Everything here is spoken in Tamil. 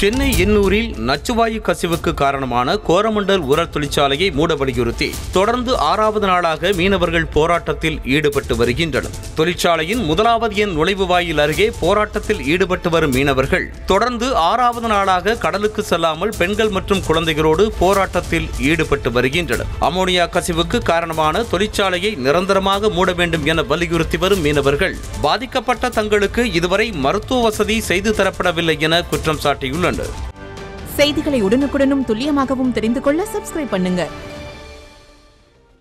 சென்னை எண்ணூரில் நச்சுவாயு கசிவுக்கு காரணமான கோரமண்டல் உரல் தொழிற்சாலையை மூட வலியுறுத்தி தொடர்ந்து ஆறாவது நாளாக மீனவர்கள் போராட்டத்தில் ஈடுபட்டு வருகின்றனர் தொழிற்சாலையின் முதலாவது எண் நுழைவு வாயில் அருகே போராட்டத்தில் ஈடுபட்டு வரும் மீனவர்கள் தொடர்ந்து ஆறாவது நாளாக கடலுக்கு செல்லாமல் பெண்கள் மற்றும் குழந்தைகளோடு போராட்டத்தில் ஈடுபட்டு வருகின்றனர் அமோனியா கசிவுக்கு காரணமான தொழிற்சாலையை நிரந்தரமாக மூட வேண்டும் என வலியுறுத்தி வரும் மீனவர்கள் பாதிக்கப்பட்ட தங்களுக்கு இதுவரை மருத்துவ வசதி செய்து தரப்படவில்லை என குற்றம் சாட்டியுள்ளனர் செய்திகளை உடனுக்குடனும் துல்லியமாகவும் தெரிந்து கொள்ள சப்ஸ்கிரைப் பண்ணுங்க